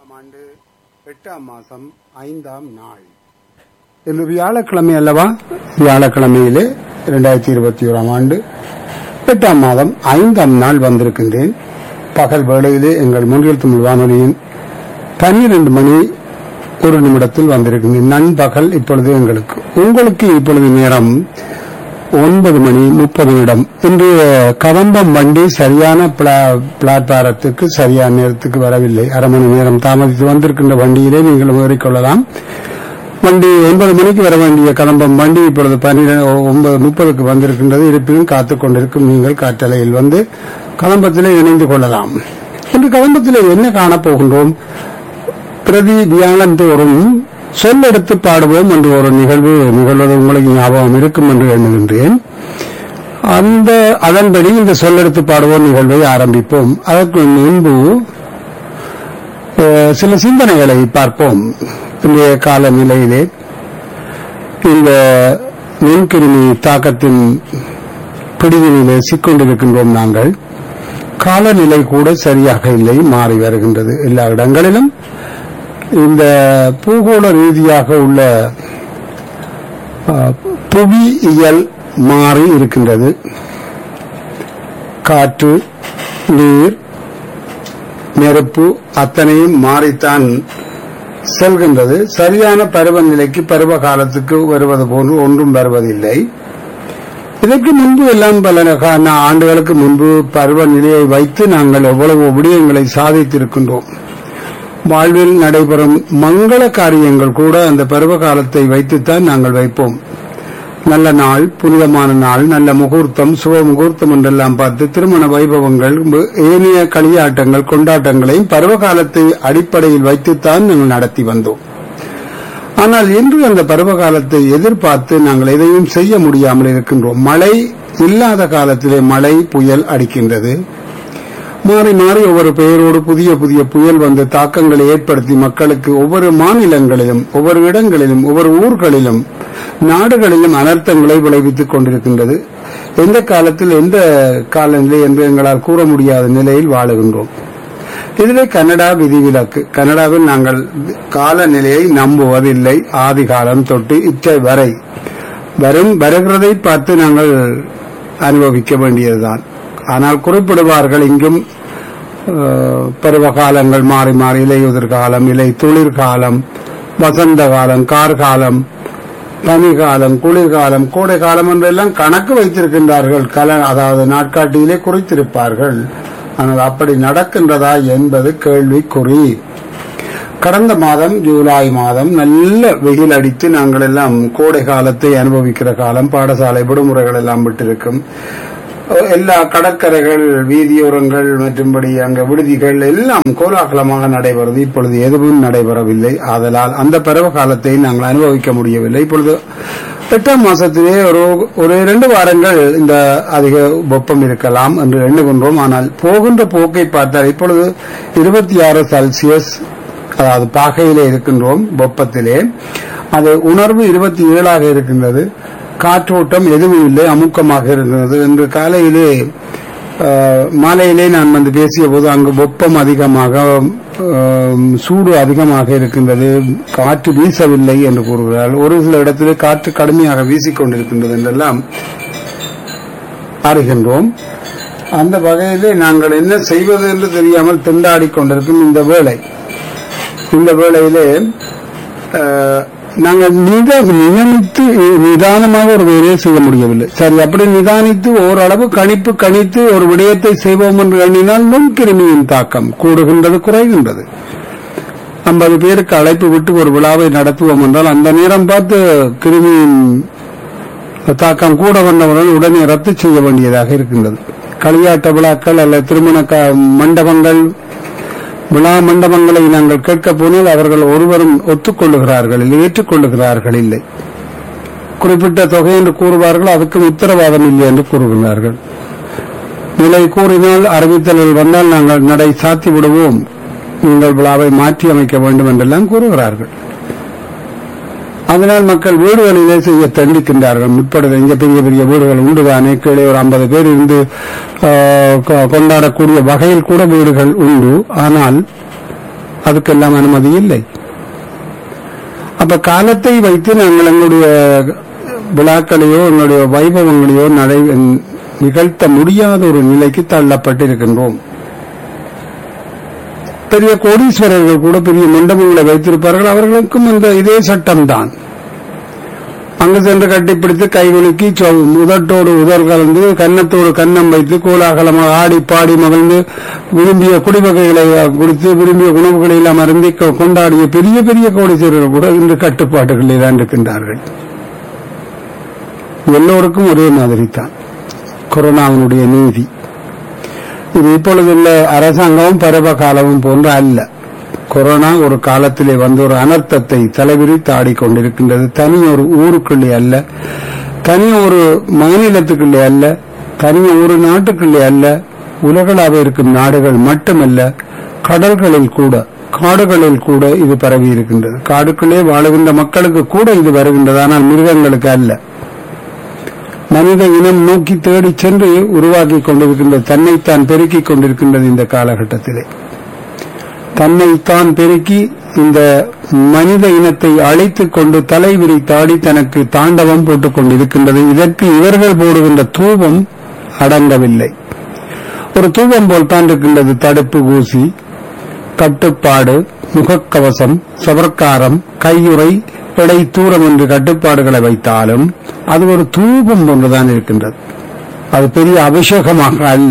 ஆம் ஆண்டு எட்டாம் மாதம் ஐந்தாம் நாள் இன்று வியாழக்கிழமை அல்லவா வியாழக்கிழமையிலே இரண்டாயிரத்தி இருபத்தி ஓராம் ஆண்டு எட்டாம் மாதம் ஐந்தாம் நாள் வந்திருக்கின்றேன் பகல் வேளையிலே எங்கள் முன்னில் தமிழ் வானொலியின் பன்னிரண்டு மணி ஒரு நிமிடத்தில் வந்திருக்கின்றேன் நண்பகல் இப்பொழுது எங்களுக்கு உங்களுக்கு இப்பொழுது நேரம் ஒன்பது மணி முப்பது நிமிடம் இன்று கதம்பம் வண்டி சரியான பிளா- பிளாட்பாரத்துக்கு சரியான நேரத்துக்கு வரவில்லை அரை மணி நேரம் தாமதித்து வந்திருக்கின்ற வண்டியிலே நீங்கள் ஏறிக்கொள்ளலாம் வண்டி ஒன்பது மணிக்கு வர வேண்டிய கதம்பம் வண்டி இப்பொழுது பன்னிரண்டு ஒன்பது முப்பதுக்கு வந்திருக்கின்றது இருப்பினும் காத்துக் கொண்டிருக்கும் நீங்கள் காற்றலையில் வந்து கதம்பத்திலே இணைந்து கொள்ளலாம் இன்று கதம்பத்திலே என்ன காணப்போகின்றோம் பிரதி வியாழன் தோறும் சொல்லெடுத்து பாடுவோம் என்று ஒரு நிகழ்வு நிகழ்வது உங்களுக்கு ஞாபகம் இருக்கும் என்று எண்ணுகின்றேன் அந்த அதன்படி இந்த சொல்லெடுத்து பாடுவோம் நிகழ்வை ஆரம்பிப்போம் அதற்கு முன்பு அஹ், சில சிந்தனைகளை பார்ப்போம் இன்றைய கால நிலையிலே இந்த நுண்கிருமி தாக்கத்தின் பிடியிலே சிக்கொண்டிருக்கின்றோம் நாங்கள் காலநிலை கூட சரியாக இல்லை மாறி வருகின்றது எல்லா இடங்களிலும் இந்த பூகோள ரீதியாக உள்ள அஹ், புவியியல் மாறி இருக்கின்றது காற்று நீர் நெருப்பு அத்தனையும் மாறித்தான் செல்கின்றது சரியான பருவநிலைக்கு பருவ காலத்துக்கு வருவது போன்று ஒன்றும் வருவதில்லை இதற்கு முன்பு எல்லாம் பல கா- ஆண்டுகளுக்கு முன்பு பருவநிலையை வைத்து நாங்கள் எவ்வளவு விடயங்களை சாதித்திருக்கின்றோம் வாழ்வில் நடைபெறும் மங்கள காரியங்கள் கூட அந்த பருவ காலத்தை வைத்துத்தான் நாங்கள் வைப்போம் நல்ல நாள் புனிதமான நாள் நல்ல முகூர்த்தம் சுப முகூர்த்தம் என்றெல்லாம் பார்த்து திருமண வைபவங்கள் மு- ஏனைய களியாட்டங்கள் கொண்டாட்டங்களையும் பருவ காலத்தை அடிப்படையில் வைத்துத்தான் நாங்கள் நடத்தி வந்தோம் ஆனால் இன்று அந்த பருவ காலத்தை எதிர்பார்த்து நாங்கள் எதையும் செய்ய முடியாமல் இருக்கின்றோம் மழை இல்லாத காலத்திலே மழை புயல் அடிக்கின்றது மாறி மாறி ஒவ்வொரு பெயரோடு புதிய புதிய புயல் வந்து தாக்கங்களை ஏற்படுத்தி மக்களுக்கு ஒவ்வொரு மாநிலங்களிலும் ஒவ்வொரு இடங்களிலும் ஒவ்வொரு ஊர்களிலும் நாடுகளிலும் அனர்த்தங்களை விளைவித்துக் கொண்டிருக்கின்றது எந்த காலத்தில் எந்த காலநிலை என்று எங்களால் கூற முடியாத நிலையில் வாழுகின்றோம் இதிலே கனடா விதிவிலக்கு கனடாவில் நாங்கள் காலநிலையை நம்புவதில்லை ஆதி காலம் தொட்டு இச்சை வரை வரும் வருகிறதை பார்த்து நாங்கள் அனுபவிக்க வேண்டியதுதான் ஆனால் குறிப்பிடுவார்கள் இங்கும் அஹ், பருவ காலங்கள் மாறி மாறி இலையுதிர் காலம் இலை துளிர்காலம் வசந்த காலம் கார்காலம் பனிகாலம் குளிர்காலம் கோடை காலம் என்றெல்லாம் கணக்கு வைத்திருக்கின்றார்கள் கல அதாவது நாட்காட்டியிலே குறித்திருப்பார்கள் ஆனால் அப்படி நடக்கின்றதா என்பது கேள்விக்குறி கடந்த மாதம் ஜூலை மாதம் நல்ல வெயில் அடித்து நாங்கள் எல்லாம் கோடை காலத்தை அனுபவிக்கிற காலம் பாடசாலை விடுமுறைகள் எல்லாம் விட்டிருக்கும் எல்லா கடற்கரைகள் வீதியோரங்கள் மற்றும்படி அங்க விடுதிகள் எல்லாம் கோலாகலமாக நடைபெறுது இப்பொழுது எதுவும் நடைபெறவில்லை ஆதலால் அந்த பருவ காலத்தை நாங்கள் அனுபவிக்க முடியவில்லை இப்பொழுது எட்டாம் மாசத்திலே ஒரு ஒரு இரண்டு வாரங்கள் இந்த அதிக வெப்பம் இருக்கலாம் என்று எண்ணுகின்றோம் ஆனால் போகின்ற போக்கை பார்த்தால் இப்பொழுது இருபத்தி ஆறு செல்சியஸ் அதாவது பாகையிலே இருக்கின்றோம் வெப்பத்திலே அது உணர்வு இருபத்தி ஏழாக இருக்கின்றது காற்றோட்டம் எதுவும் இல்லை அமுக்கமாக இருந்தது இன்று காலையிலே அஹ், மாலையிலே நான் வந்து பேசிய போது அங்கு வெப்பம் அதிகமாக அஹ், சூடு அதிகமாக இருக்கின்றது காற்று வீசவில்லை என்று கூறுகிறார்கள் ஒரு சில இடத்திலே காற்று கடுமையாக வீசிக்கொண்டிருக்கின்றது என்றெல்லாம் அறிகின்றோம் அந்த வகையிலே நாங்கள் என்ன செய்வது என்று தெரியாமல் திண்டாடி கொண்டிருக்கும் இந்த வேளை இந்த வேளையிலே அஹ், நாங்கள் நித நியமித்து நிதானமாக ஒரு வேலையை செய்ய முடியவில்லை சரி அப்படி நிதானித்து ஓரளவு கணிப்பு கணித்து ஒரு விடயத்தை செய்வோம் என்று எண்ணினால் நுண்கிருமியின் தாக்கம் கூடுகின்றது குறைகின்றது ஐம்பது பேருக்கு அழைப்பு விட்டு ஒரு விழாவை நடத்துவோம் என்றால் அந்த நேரம் பார்த்து கிருமியின் தாக்கம் கூட வந்தவுடன் உடனே ரத்து செய்ய வேண்டியதாக இருக்கின்றது களியாட்ட விழாக்கள் அல்ல திருமண க- மண்டபங்கள் விழா மண்டபங்களை நாங்கள் கேட்கப் போனால் அவர்கள் ஒருவரும் ஒத்துக்கொள்ளுகிறார்கள் இல்லை ஏற்றுக்கொள்ளுகிறார்கள் இல்லை குறிப்பிட்ட தொகை என்று கூறுவார்கள் அதுக்கு உத்தரவாதம் இல்லை என்று கூறுகிறார்கள் நிலை கூறினால் அறிவித்தல்கள் வந்தால் நாங்கள் நடை சாத்தி விடுவோம் நீங்கள் விழாவை மாற்றி அமைக்க வேண்டும் என்றெல்லாம் கூறுகிறார்கள் அதனால் மக்கள் வீடுகளிலே செய்ய தண்டிக்கின்றார்கள் முற்படுத இங்க பெரிய பெரிய வீடுகள் உண்டுதானே கீழே ஒரு ஐம்பது பேர் இருந்து ஆ, கொ- கொண்டாடக்கூடிய வகையில் கூட வீடுகள் உண்டு ஆனால் அதுக்கெல்லாம் அனுமதி இல்லை அப்ப காலத்தை வைத்து நாங்கள் எங்களுடைய விழாக்களையோ எங்களுடைய வைபவங்களையோ நடை நிகழ்த்த முடியாத ஒரு நிலைக்கு தள்ளப்பட்டிருக்கின்றோம் பெரிய கோடீஸ்வரர்கள் கூட பெரிய மண்டபங்களை வைத்திருப்பார்கள் அவர்களுக்கும் இந்த இதே சட்டம்தான் அங்கு சென்று கட்டிப்பிடித்து கைகுலுக்கி சொ- உதட்டோடு உதர் கலந்து கன்னத்தோடு கன்னம் வைத்து கோலாகலமாக ஆடி பாடி மகிழ்ந்து விரும்பிய குடிவகைகளை குடித்து விரும்பிய உணவுகளை எல்லாம் அருந்தி கொ- கொண்டாடிய பெரிய பெரிய கோடீஸ்வரர்கள் கூட இன்று கட்டுப்பாட்டுகளில் தான் இருக்கின்றார்கள் எல்லோருக்கும் ஒரே மாதிரி தான் கொரோனாவினுடைய நீதி இது இப்பொழுதுள்ள அரசாங்கமும் பருவ காலமும் போன்ற அல்ல கொரோனா ஒரு காலத்திலே வந்து ஒரு அனர்த்தத்தை தலைவிரித்து ஆடிக்கொண்டிருக்கின்றது தனி ஒரு ஊருக்குள்ளே அல்ல தனி ஒரு மாநிலத்துக்குள்ளே அல்ல தனி ஒரு நாட்டுக்குள்ளே அல்ல உலகளாக இருக்கும் நாடுகள் மட்டுமல்ல கடல்களில் கூட காடுகளில் கூட இது பரவி இருக்கின்றது காடுக்குள்ளே வாழுகின்ற மக்களுக்கு கூட இது வருகின்றது ஆனால் மிருகங்களுக்கு அல்ல மனித இனம் நோக்கி தேடி சென்று உருவாக்கி கொண்டிருக்கின்றது தன்னைத்தான் பெருக்கிக் கொண்டிருக்கின்றது இந்த காலகட்டத்திலே தன்னைத்தான் பெருக்கி இந்த மனித இனத்தை அழைத்துக் கொண்டு தலை விரித்தாடி தனக்கு தாண்டவம் போட்டுக் கொண்டிருக்கின்றது இதற்கு இவர்கள் போடுகின்ற தூபம் அடங்கவில்லை ஒரு தூபம் போல் தான் இருக்கின்றது தடுப்பு ஊசி கட்டுப்பாடு முகக்கவசம் சவர்க்காரம் கையுறை எடை தூரம் என்று கட்டுப்பாடுகளை வைத்தாலும் அது ஒரு தூபம் போன்றுதான் இருக்கின்றது அது பெரிய அபிஷேகமாக அல்ல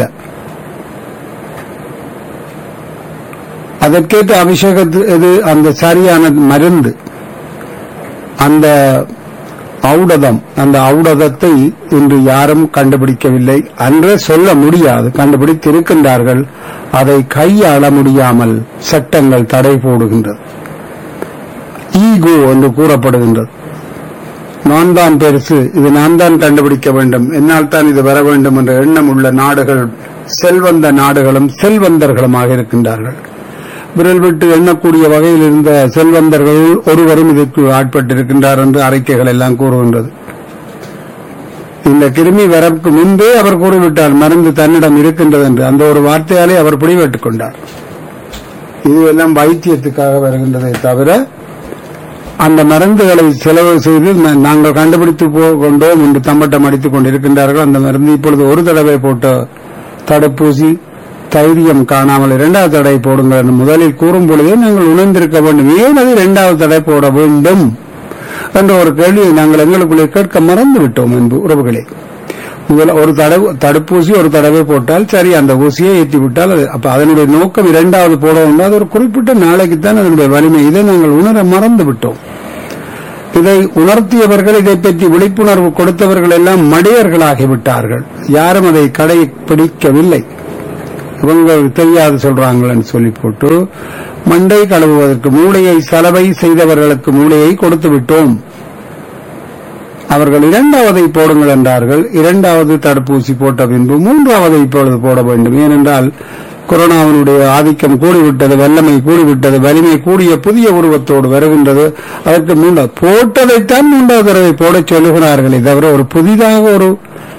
அதற்கேற்ற அபிஷேகத்து இது அந்த சரியான மருந்து அந்த ஔடதம் அந்த ஔடதத்தை இன்று யாரும் கண்டுபிடிக்கவில்லை அன்றே சொல்ல முடியாது கண்டுபிடித்திருக்கின்றார்கள் அதை கையாள முடியாமல் சட்டங்கள் தடை போடுகின்றது ஈகோ என்று கூறப்படுகின்றது நான் தான் பெருசு இது நான் தான் கண்டுபிடிக்க வேண்டும் என்னால் தான் இது வர வேண்டும் என்ற எண்ணம் உள்ள நாடுகள் செல்வந்த நாடுகளும் செல்வந்தர்களுமாக இருக்கின்றார்கள் விரல் விட்டு எண்ணக்கூடிய வகையில் இருந்த செல்வந்தர்கள் ஒருவரும் இதற்கு ஆட்பட்டிருக்கின்றார் என்று அறிக்கைகள் எல்லாம் கூறுகின்றது இந்த கிருமி வரவுக்கு முன்பே அவர் கூறிவிட்டார் மருந்து தன்னிடம் இருக்கின்றது என்று அந்த ஒரு வார்த்தையாலே அவர் பிடிபட்டுக் கொண்டார் இது எல்லாம் வைத்தியத்துக்காக வருகின்றதை தவிர அந்த மருந்துகளை செலவு செய்து நா- நாங்கள் கண்டுபிடித்து போ- கொண்டோம் என்று தம்பட்டம் அடித்துக் கொண்டிருக்கின்றார்கள் அந்த மருந்து இப்பொழுது ஒரு தடவை போட்ட தடுப்பூசி தைரியம் காணாமல் இரண்டாவது தடவை போடுங்கள் என்று முதலில் கூறும் பொழுதே நாங்கள் உணர்ந்திருக்க வேண்டும் ஏன் அது இரண்டாவது தடவை போட வேண்டும் என்ற ஒரு கேள்வியை நாங்கள் எங்களுக்குள்ளே கேட்க மறந்து விட்டோம் என்பது உறவுகளே முதல் ஒரு தடவை தடுப்பூசி ஒரு தடவை போட்டால் சரி அந்த ஊசியை ஏற்றி விட்டால் அது அப்ப அதனுடைய நோக்கம் இரண்டாவது போட வேண்டும் அது ஒரு குறிப்பிட்ட நாளைக்கு தான் அதனுடைய வலிமை இதை நாங்கள் உணர மறந்து விட்டோம் இதை உணர்த்தியவர்கள் இதை பற்றி விழிப்புணர்வு கொடுத்தவர்கள் எல்லாம் மடையர்களாகிவிட்டார்கள் யாரும் அதை கடைபிடிக்கவில்லை இவங்க தெரியாது சொல்றாங்களன்னு சொல்லி போட்டு மண்டை கழுவுவதற்கு மூளையை சலவை செய்தவர்களுக்கு மூளையை கொடுத்து விட்டோம் அவர்கள் இரண்டாவதை போடுங்கள் என்றார்கள் இரண்டாவது தடுப்பூசி போட்ட பின்பு மூன்றாவதை இப்பொழுது போட வேண்டும் ஏனென்றால் கொரோனாவினுடைய ஆதிக்கம் கூடிவிட்டது வல்லமை கூடிவிட்டது வலிமை கூடிய புதிய உருவத்தோடு வருகின்றது அதற்கு மூன்றா போட்டதைத்தான் மூன்றாவது தடவை போடச் சொல்லுகிறார்களே தவிர ஒரு புதிதாக ஒரு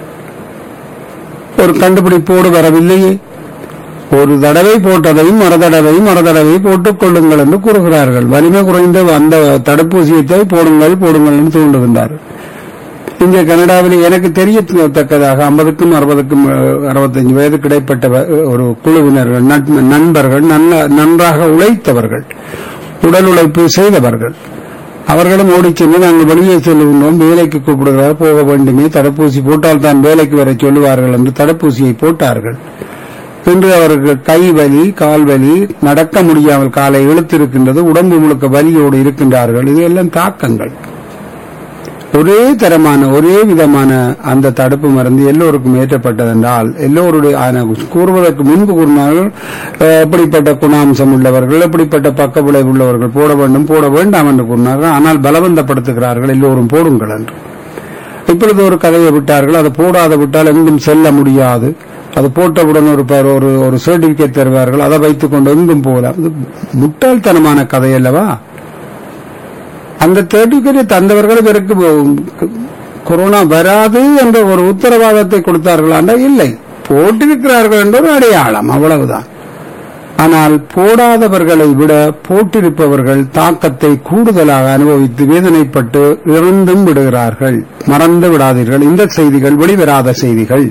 ஒரு கண்டுபிடிப்போடு வரவில்லையே ஒரு தடவை போட்டதையும் மறு தடவையும் மறு தடவை போட்டுக் கொள்ளுங்கள் என்று கூறுகிறார்கள் வலிமை குறைந்த அந்த தடுப்பூசியத்தை போடுங்கள் போடுங்கள் என்று தூண்டுகின்றார்கள் இங்கே கனடாவில் எனக்கு தெரியத்தக்கதாக ஐம்பதுக்கும் அறுபதுக்கும் அறுபத்தஞ்சு வயது கிடைப்பட்ட வ- ஒரு குழுவினர்கள் நட்பு- நண்பர்கள் நல்ல நன்றாக உழைத்தவர்கள் உடல் உழைப்பு செய்தவர்கள் அவர்களும் ஓடிச் சென்று நாங்கள் வெளியே செல்லுகின்றோம் வேலைக்கு கூப்பிடுகிறார் போக வேண்டுமே தடுப்பூசி போட்டால் தான் வேலைக்கு வர சொல்லுவார்கள் என்று தடுப்பூசியை போட்டார்கள் இன்று அவர்கள் கை வலி கால் வலி நடக்க முடியாமல் காலை இழுத்திருக்கின்றது உடம்பு முழுக்க வலியோடு இருக்கின்றார்கள் இது எல்லாம் தாக்கங்கள் ஒரே தரமான ஒரே விதமான அந்த தடுப்பு மருந்து எல்லோருக்கும் ஏற்றப்பட்டதென்றால் எல்லோருடைய ஆன கூறுவதற்கு முன்பு கூறினார்கள் அஹ், எப்படிப்பட்ட குணாம்சம் உள்ளவர்கள் எப்படிப்பட்ட பக்க விளைவு உள்ளவர்கள் போட வேண்டும் போட வேண்டாம் என்று கூறினார்கள் ஆனால் பலவந்தப்படுத்துகிறார்கள் எல்லோரும் போடுங்கள் என்று இப்பொழுது ஒரு கதையை விட்டார்கள் அதை போடாத விட்டால் எங்கும் செல்ல முடியாது அது போட்டவுடன் ஒரு பேர் ஒரு ஒரு சர்டிபிகேட் தருவார்கள் அதை வைத்துக் கொண்டு எங்கும் போகலாம் இது முட்டாள்தனமான கதை அல்லவா அந்த சர்டிபிகேட்டை தந்தவர்கள் இவருக்கு கொரோனா வராது என்ற ஒரு உத்தரவாதத்தை கொடுத்தார்களா இல்லை போட்டிருக்கிறார்கள் என்ற ஒரு அடையாளம் அவ்வளவுதான் ஆனால் போடாதவர்களை விட போட்டிருப்பவர்கள் தாக்கத்தை கூடுதலாக அனுபவித்து வேதனைப்பட்டு இறந்தும் விடுகிறார்கள் மறந்து விடாதீர்கள் இந்த செய்திகள் வெளிவராத செய்திகள்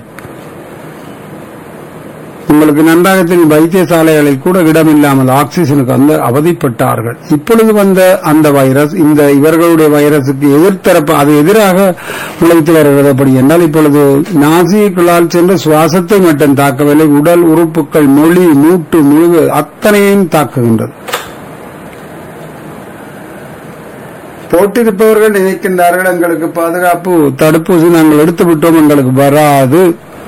உங்களுக்கு நன்றாக தெரியும் வைத்தியசாலைகளில் கூட இடமில்லாமல் ஆக்சிஜனுக்கு அந்த அவதிப்பட்டார்கள் இப்பொழுது வந்த அந்த வைரஸ் இந்த இவர்களுடைய வைரசுக்கு எதிர்த்தரப்பு அது எதிராக முளைத்து வருகிறது அப்படி என்றால் இப்பொழுது நாசிகளால் சென்று சுவாசத்தை மட்டும் தாக்கவில்லை உடல் உறுப்புகள் மொழி மூட்டு முழுகு அத்தனையும் தாக்குகின்றது போட்டிருப்பவர்கள் நினைக்கின்றார்கள் எங்களுக்கு பாதுகாப்பு தடுப்பூசி நாங்கள் எடுத்து விட்டோம் எங்களுக்கு வராது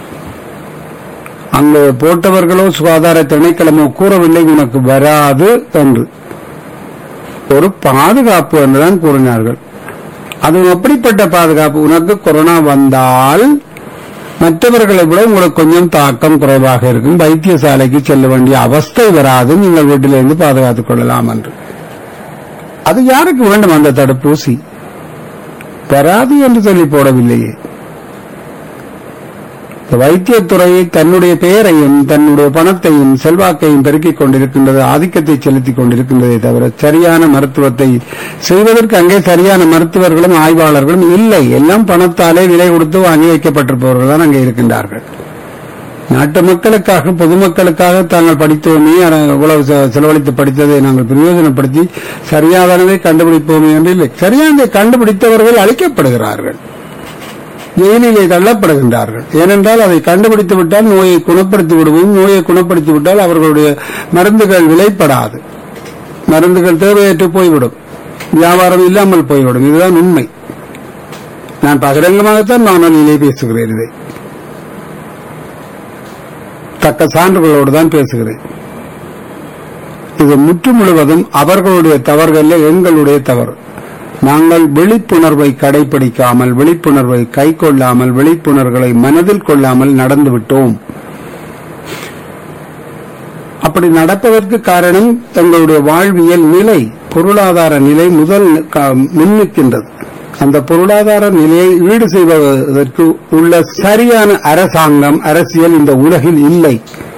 அங்கு போட்டவர்களோ சுகாதார திணைக்களமோ கூறவில்லை உனக்கு வராது என்று ஒரு பாதுகாப்பு என்றுதான் கூறினார்கள் அது எப்படிப்பட்ட பாதுகாப்பு உனக்கு கொரோனா வந்தால் மற்றவர்களை விட உங்களுக்கு கொஞ்சம் தாக்கம் குறைவாக இருக்கும் வைத்தியசாலைக்கு செல்ல வேண்டிய அவஸ்தை வராது நீங்கள் வீட்டிலிருந்து பாதுகாத்துக் கொள்ளலாம் என்று அது யாருக்கு வேண்டும் அந்த தடுப்பூசி வராது என்று சொல்லி போடவில்லையே வைத்தியத்துறை தன்னுடைய பெயரையும் தன்னுடைய பணத்தையும் செல்வாக்கையும் பெருக்கிக் கொண்டிருக்கின்றது ஆதிக்கத்தை செலுத்திக் கொண்டிருக்கின்றதே தவிர சரியான மருத்துவத்தை செய்வதற்கு அங்கே சரியான மருத்துவர்களும் ஆய்வாளர்களும் இல்லை எல்லாம் பணத்தாலே விலை கொடுத்து வாங்கி வைக்கப்பட்டிருப்பவர்கள் தான் அங்கே இருக்கின்றார்கள் நாட்டு மக்களுக்காக பொதுமக்களுக்காக தாங்கள் படித்தோமே இவ்வளவு செலவழித்து படித்ததை நாங்கள் பிரயோஜனப்படுத்தி சரியானதை கண்டுபிடிப்போமே என்று இல்லை சரியானதை கண்டுபிடித்தவர்கள் அழிக்கப்படுகிறார்கள் ஜெயிலிலே தள்ளப்படுகின்றார்கள் ஏனென்றால் அதை கண்டுபிடித்து விட்டால் நோயை குணப்படுத்தி விடுவோம் நோயை குணப்படுத்தி விட்டால் அவர்களுடைய மருந்துகள் விலைப்படாது மருந்துகள் தேவையற்று போய்விடும் வியாபாரம் இல்லாமல் போய்விடும் இதுதான் உண்மை நான் பகிரங்கமாகத்தான் வானொலியிலே பேசுகிறேன் இதை தக்க சான்றுகளோடு தான் பேசுகிறேன் இது முற்று முழுவதும் அவர்களுடைய தவறுகள்ல எங்களுடைய தவறு நாங்கள் விழிப்புணர்வை கடைபிடிக்காமல் விழிப்புணர்வை கை கொள்ளாமல் விழிப்புணர்வுகளை மனதில் கொள்ளாமல் நடந்துவிட்டோம் அப்படி நடப்பதற்கு காரணம் எங்களுடைய வாழ்வியல் நிலை பொருளாதார நிலை முதல் முன்னிக்கின்றது அந்த பொருளாதார நிலையை ஈடு செய்வதற்கு உள்ள சரியான அரசாங்கம் அரசியல் இந்த உலகில் இல்லை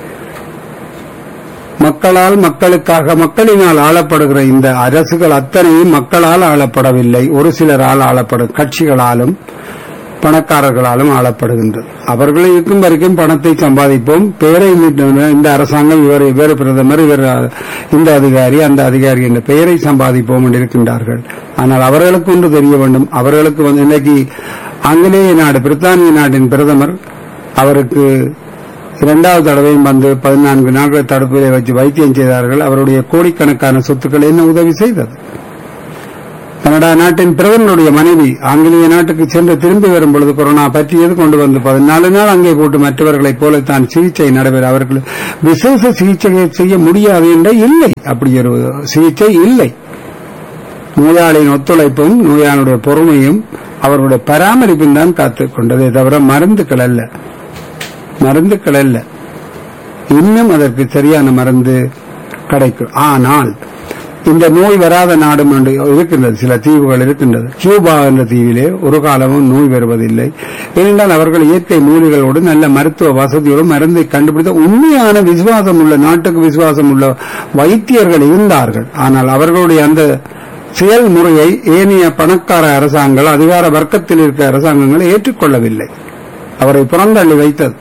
மக்களால் மக்களுக்காக மக்களினால் ஆளப்படுகிற இந்த அரசுகள் அத்தனையும் மக்களால் ஆளப்படவில்லை ஒரு சிலரால் ஆளப்படும் கட்சிகளாலும் பணக்காரர்களாலும் ஆளப்படுகின்றது அவர்கள் இருக்கும் வரைக்கும் பணத்தை சம்பாதிப்போம் பெயரை இந்த அரசாங்கம் இவர் இவர் பிரதமர் இவர் இந்த அதிகாரி அந்த அதிகாரி என்ற பெயரை சம்பாதிப்போம் என்று இருக்கின்றார்கள் ஆனால் அவர்களுக்கு ஒன்று தெரிய வேண்டும் அவர்களுக்கு வந்து இன்னைக்கு ஆங்கிலேய நாடு பிரித்தானிய நாட்டின் பிரதமர் அவருக்கு இரண்டாவது தடவையும் வந்து பதினான்கு நாட்கள் தடுப்பிலே வச்சு வைத்தியம் செய்தார்கள் அவருடைய கோடிக்கணக்கான சொத்துக்கள் என்ன உதவி செய்தது கனடா நாட்டின் பிரதமருடைய மனைவி ஆங்கிலேய நாட்டுக்கு சென்று திரும்பி வரும் பொழுது கொரோனா பற்றியது கொண்டு வந்து பதினாலு நாள் அங்கே போட்டு மற்றவர்களைப் போல தான் சிகிச்சை நடைபெற அவர்கள் விசேஷ சிகிச்சை செய்ய முடியாது என்ற இல்லை அப்படி ஒரு சிகிச்சை இல்லை நோயாளியின் ஒத்துழைப்பும் நோயாளியுடைய பொறுமையும் அவருடைய பராமரிப்பும் தான் காத்துக் கொண்டதே தவிர மருந்துகள் அல்ல மருந்துகள் அல்ல இன்னும் அதற்கு சரியான மருந்து கிடைக்கும் ஆனால் இந்த நோய் வராத நாடும் என்று இருக்கின்றது சில தீவுகள் இருக்கின்றது கியூபா என்ற தீவிலே ஒரு காலமும் நோய் வருவதில்லை ஏனென்றால் அவர்கள் இயற்கை மூலிகளோடு நல்ல மருத்துவ வசதியோடு மருந்தை கண்டுபிடித்த உண்மையான விசுவாசம் உள்ள நாட்டுக்கு விசுவாசம் உள்ள வைத்தியர்கள் இருந்தார்கள் ஆனால் அவர்களுடைய அந்த செயல்முறையை ஏனைய பணக்கார அரசாங்கங்கள் அதிகார வர்க்கத்தில் இருக்க அரசாங்கங்கள் ஏற்றுக்கொள்ளவில்லை அவரை புறந்தள்ளி வைத்தது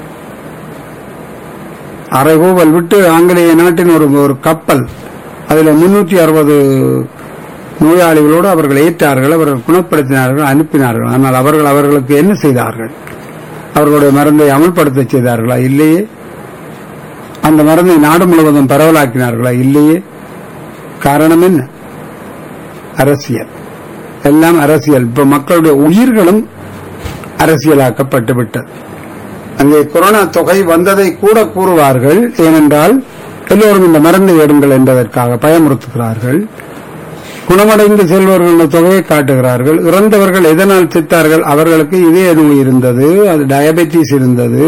அரைகோவல் விட்டு ஆங்கிலேய நாட்டின் ஒரு ஒரு கப்பல் அதில் முன்னூற்றி அறுபது நோயாளிகளோடு அவர்கள் ஏற்றார்கள் அவர்கள் குணப்படுத்தினார்கள் அனுப்பினார்கள் ஆனால் அவர்கள் அவர்களுக்கு என்ன செய்தார்கள் அவர்களுடைய மருந்தை அமல்படுத்த செய்தார்களா இல்லையே அந்த மருந்தை நாடு முழுவதும் பரவலாக்கினார்களா இல்லையே காரணம் என்ன அரசியல் எல்லாம் அரசியல் இப்ப மக்களுடைய உயிர்களும் அரசியலாக்கப்பட்டு விட்டது அங்கே கொரோனா தொகை வந்ததை கூட கூறுவார்கள் ஏனென்றால் எல்லோரும் இந்த மருந்து எடுங்கள் என்பதற்காக பயமுறுத்துகிறார்கள் குணமடைந்து செல்வர்கள் தொகையை காட்டுகிறார்கள் இறந்தவர்கள் எதனால் செத்தார்கள் அவர்களுக்கு இதய நோய் இருந்தது அது டயபெட்டிஸ் இருந்தது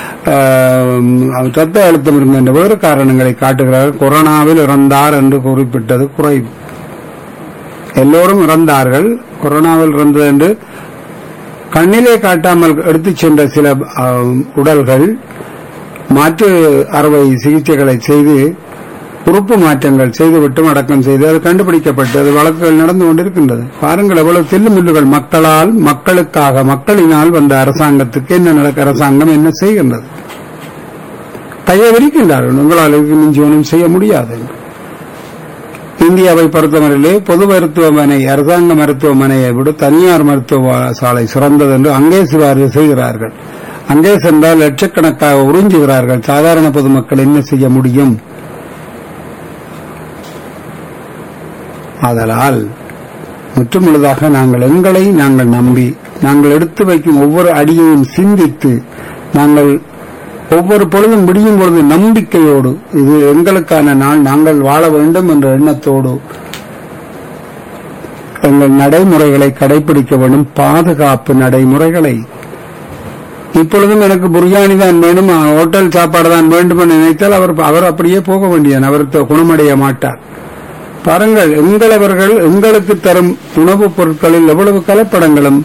ரத்த அழுத்தம் இருந்த வேறு காரணங்களை காட்டுகிறார்கள் கொரோனாவில் இறந்தார் என்று குறிப்பிட்டது குறைவு எல்லோரும் இறந்தார்கள் கொரோனாவில் இறந்தது என்று கண்ணிலே காட்டாமல் எடுத்துச் சென்ற சில உடல்கள் மாற்று அறுவை சிகிச்சைகளை செய்து உறுப்பு மாற்றங்கள் செய்துவிட்டும் அடக்கம் செய்து அது கண்டுபிடிக்கப்பட்டு அது வழக்குகள் நடந்து கொண்டிருக்கின்றது பாருங்கள் எவ்வளவு தில்லுமுல்லுகள் மக்களால் மக்களுக்காக மக்களினால் வந்த அரசாங்கத்துக்கு என்ன நடக்க அரசாங்கம் என்ன செய்கின்றது கையை விரிக்கின்றார்கள் உங்களால் இதுக்கு மிஞ்சி ஒன்றும் செய்ய முடியாது இந்தியாவை பொறுத்தவரையிலே பொது மருத்துவமனை அரசாங்க மருத்துவமனையை விட தனியார் மருத்துவ சாலை சிறந்தது என்று அங்கே சிபாரிசு செய்கிறார்கள் அங்கே சென்றால் லட்சக்கணக்காக உறிஞ்சுகிறார்கள் சாதாரண பொதுமக்கள் என்ன செய்ய முடியும் ஆதலால் முற்றுமுழுதாக நாங்கள் எங்களை நாங்கள் நம்பி நாங்கள் எடுத்து வைக்கும் ஒவ்வொரு அடியையும் சிந்தித்து நாங்கள் ஒவ்வொரு பொழுதும் விடியும் பொழுது நம்பிக்கையோடு இது எங்களுக்கான நாள் நாங்கள் வாழ வேண்டும் என்ற எண்ணத்தோடு எங்கள் நடைமுறைகளை கடைபிடிக்க வேண்டும் பாதுகாப்பு நடைமுறைகளை இப்பொழுதும் எனக்கு பிரியாணி தான் வேணும் ஹோட்டல் சாப்பாடு தான் வேண்டும் என்று நினைத்தால் அவர் அவர் அப்படியே போக வேண்டியன் அவர் குணமடைய மாட்டார் பாருங்கள் எங்களவர்கள் எங்களுக்கு தரும் உணவுப் பொருட்களில் எவ்வளவு கலப்படங்களும்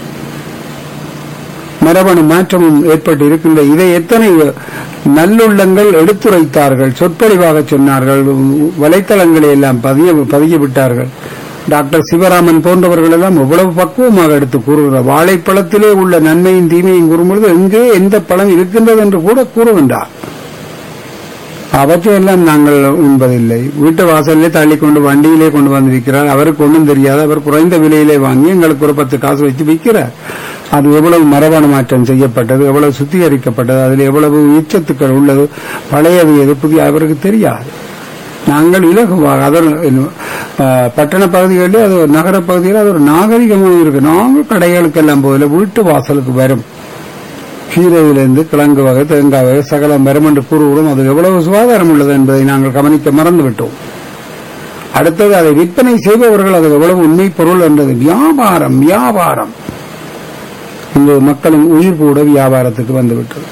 மரபணு மாற்றமும் ஏற்பட்டு இருக்கின்ற இதை எத்தனை நல்லுள்ளங்கள் எடுத்துரைத்தார்கள் சொற்பொழிவாக சொன்னார்கள் வலைத்தளங்களை எல்லாம் பதிய பதிய விட்டார்கள் டாக்டர் சிவராமன் போன்றவர்கள் எல்லாம் எவ்வளவு பக்குவமாக எடுத்து கூறுகிறார் வாழைப்பழத்திலே உள்ள நன்மையும் தீமையும் கூறும்பொழுது எங்கே எந்த பழம் இருக்கின்றது என்று கூட கூறுகின்றார் அவற்றையெல்லாம் நாங்கள் உண்பதில்லை வீட்டு வாசலிலே தள்ளி கொண்டு வண்டியிலே கொண்டு வந்து விற்கிறார் அவருக்கு ஒன்றும் தெரியாது அவர் குறைந்த விலையிலே வாங்கி எங்களுக்கு ஒரு பத்து காசு வச்சு விற்கிறார் அது எவ்வளவு மரபணு மாற்றம் செய்யப்பட்டது எவ்வளவு சுத்திகரிக்கப்பட்டது அதில் எவ்வளவு உச்சத்துக்கள் உள்ளது பழையது எது புதிய அவருக்கு தெரியாது நாங்கள் இலகுவாக அதன் பட்டண பகுதிகளில் அது ஒரு நகர பகுதியில் அது ஒரு நாகரிகமாக இருக்கு நாங்கள் கடைகளுக்கெல்லாம் போதில் வீட்டு வாசலுக்கு வரும் கீரையிலிருந்து கிழங்கு வகை தேங்காய் வகை சகலம் வரும் என்று கூறுகிறோம் அது எவ்வளவு சுகாதாரம் உள்ளது என்பதை நாங்கள் கவனிக்க மறந்துவிட்டோம் அடுத்தது அதை விற்பனை செய்பவர்கள் அது எவ்வளவு உண்மை பொருள் என்றது வியாபாரம் வியாபாரம் இந்த மக்களின் உயிர் கூட வியாபாரத்துக்கு வந்துவிட்டது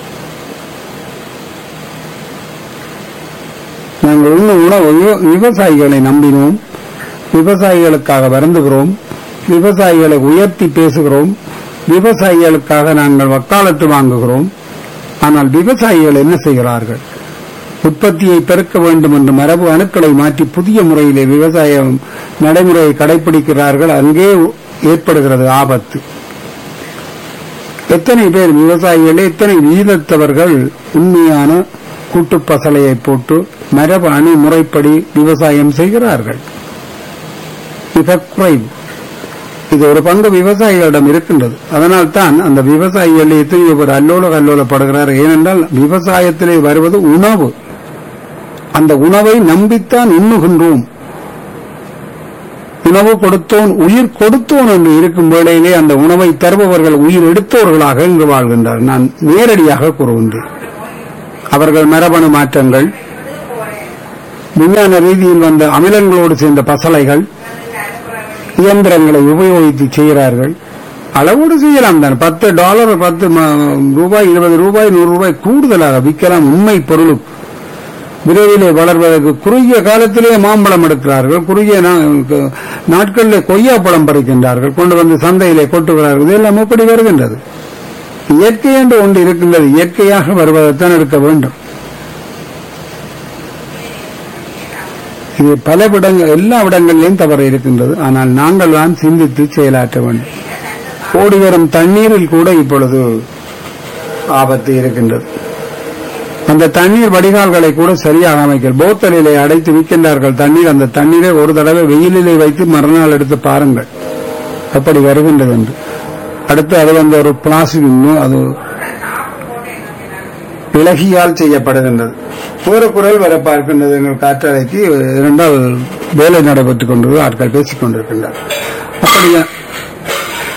நாங்கள் உண்ண உணவு விவசாயிகளை நம்பினோம் விவசாயிகளுக்காக வருந்துகிறோம் விவசாயிகளை உயர்த்தி பேசுகிறோம் விவசாயிகளுக்காக நாங்கள் வக்காலத்து வாங்குகிறோம் ஆனால் விவசாயிகள் என்ன செய்கிறார்கள் உற்பத்தியை பெருக்க வேண்டும் என்று மரபு அணுக்களை மாற்றி புதிய முறையிலே விவசாயம் நடைமுறையை கடைபிடிக்கிறார்கள் அங்கே ஏற்படுகிறது ஆபத்து எத்தனை பேர் விவசாயிகளே எத்தனை வீதத்தவர்கள் உண்மையான கூட்டு பசலையை போட்டு மரபு அணு முறைப்படி விவசாயம் செய்கிறார்கள் மிக குறைவு இது ஒரு பங்கு விவசாயிகளிடம் இருக்கின்றது அதனால் தான் அந்த விவசாயிகள் எத்தனையோ பேர் அல்லோல கல்லோலப்படுகிறார் ஏனென்றால் விவசாயத்திலே வருவது உணவு அந்த உணவை நம்பித்தான் உண்ணுகின்றோம் உணவு கொடுத்தோன் உயிர் கொடுத்தோன் என்று இருக்கும் வேளையிலே அந்த உணவை தருபவர்கள் உயிர் எடுத்தவர்களாக இங்கு வாழ்கின்றார் நான் நேரடியாக கூறுகின்றேன் அவர்கள் மரபணு மாற்றங்கள் விஞ்ஞான ரீதியில் வந்த அமிலங்களோடு சேர்ந்த பசலைகள் இயந்திரங்களை உபயோகித்து செய்கிறார்கள் அளவோடு செய்யலாம் தான் பத்து டாலர் பத்து ரூபாய் இருபது ரூபாய் நூறு ரூபாய் கூடுதலாக விற்கலாம் உண்மை பொருளும் விரைவிலே வளர்வதற்கு குறுகிய காலத்திலே மாம்பழம் எடுக்கிறார்கள் குறுகிய நாட்களில் கொய்யா பழம் பறிக்கின்றார்கள் கொண்டு வந்து சந்தையிலே கொட்டுகிறார்கள் இதெல்லாம் எப்படி வருகின்றது இயற்கை என்று ஒன்று இருக்கின்றது இயற்கையாக வருவதைத்தான் எடுக்க வேண்டும் இது பல விடங்கள் எல்லா விடங்களிலும் தவறு இருக்கின்றது ஆனால் நாங்கள் தான் சிந்தித்து செயலாற்ற வேண்டும் ஓடி வரும் தண்ணீரில் கூட இப்பொழுது ஆபத்து இருக்கின்றது அந்த தண்ணீர் வடிகால்களை கூட சரியாக அமைக்க போத்தலிலே அடைத்து விற்கின்றார்கள் தண்ணீர் அந்த தண்ணீரை ஒரு தடவை வெயிலிலே வைத்து மறுநாள் எடுத்து பாருங்கள் எப்படி வருகின்றது என்று அடுத்து அது வந்து ஒரு பிளாஸ்டிக் அது விலகியால் செய்யப்படுகின்றது ஒரு குரல் வர பார்க்கின்றது எங்கள் காற்றலைக்கு இரண்டால் வேலை நடைபெற்றுக் கொண்டு ஆட்கள் பேசிக் கொண்டிருக்கின்றார் அப்படியா